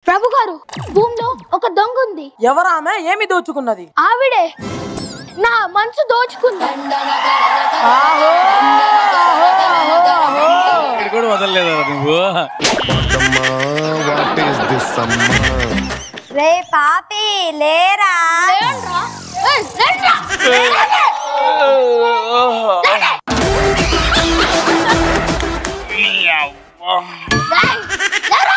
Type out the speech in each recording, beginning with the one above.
ప్రభు గారు భూమిలో ఒక దొంగ ఉంది ఎవరామె ఏమి దోచుకున్నది ఆవిడే నా మనసు దోచుకుంది ఆహో ఆహో ఆహో ఆహో ఇక్కడ కూడా వదలలేదా నువ్వు what is this summer? రే పాపి లేరా లేండ్రా. ఏయ్, లేండ్రా. లేయ్, లేరా.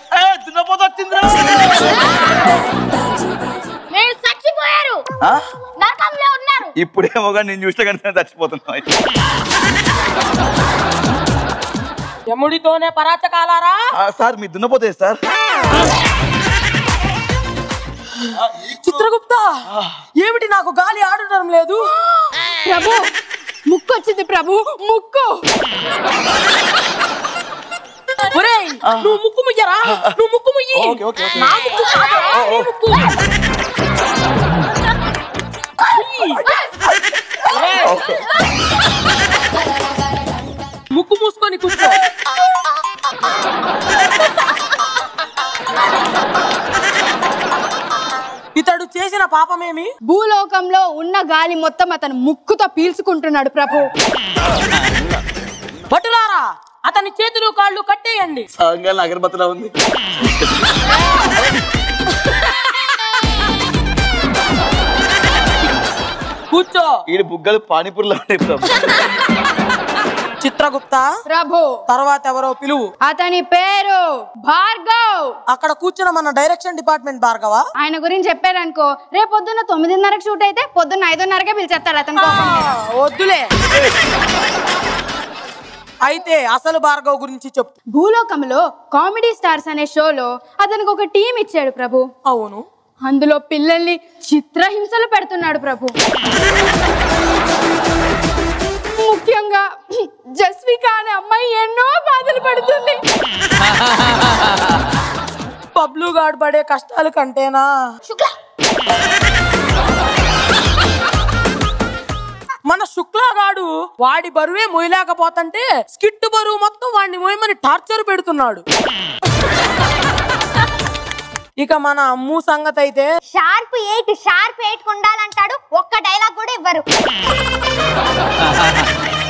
మీరు చచ్చిపోయారు ఆ? నరకంలో ఉన్నారు ఇప్పుడేమో కానీ నేను చూస్తే కానీ చచ్చిపోతున్నావు యముడితోనే పరాచకాలారా ఆ, సార్ మీ దున్నపోతే సార్ చిత్రగుప్త ఏమిటి నాకు గాలి ఆడటం లేదు ప్రభు ముక్కు వచ్చింది ప్రభు ముక్కు ఒరేయ్ నువ్వు ముక్కు ముయ్యరా నువ్వు ముక్కు ముయ్యి ఓకే, ఓకే, ఓకే. నా ముక్కు కాదురా, నీ ముక్కు. ముయ్యి. ఒరేయ్. ముక్కు మూసుకొని కూర్చో ఇతడు చేసిన పాపమేమి భూలోకంలో ఉన్న గాలి మొత్తం అతను ముక్కుతో పీల్చుకుంటున్నాడు ప్రభు భటులారా అతని చేతులు కాళ్ళు కట్టేయండి సాయంకాలం అగరబత్తిలా ఉంది కూర్చో ఈడు బుగ్గలు పానీపూరిలో ఉంటాయి ప్రభు చిత్రగుప్త ప్రభు తర్వాత ఎవరో పిలువు అతని పేరు భార్గవ్ అక్కడ కూర్చున్న మన డైరెక్షన్ డిపార్ట్మెంట్ భార్గవ ఆయన గురించి చెప్పారనుకో రేపు పొద్దున్న తొమ్మిదిన్నరకు షూట్ అయితే పొద్దున్న ఐదున్నరకే పిలిచేస్తాడు అతను కోపం మీద. వద్దులే అయితే అసలు భార్గవ్ గురించి చెప్పు భూలోకంలో కామెడీ స్టార్స్ అనే షోలో అతనికి ఒక టీం ఇచ్చాడు ప్రభు అవును అందులో పిల్లల్ని చిత్రహింసలు పెడుతున్నాడు ప్రభు ముఖ్యంగా జస్విక అనే అమ్మాయి ఎన్నో బాధలు పడుతుంది పబ్లు గాడు పడే కష్టాల కంటేనా శుక్ల మన శుక్లాగాడు వాడి బరువే మొయ్యలేకపోతుంటే స్కిట్ బరువు మొత్తం వాడిని మోయమని టార్చర్ పెడుతున్నాడు ఇక మన అమ్ము సంగతి అయితే షార్ప్ ఎయిట్ షార్ప్ ఎయిట్ ఉండాలంటాడు ఒక్క డైలాగ్ కూడా ఇవ్వరు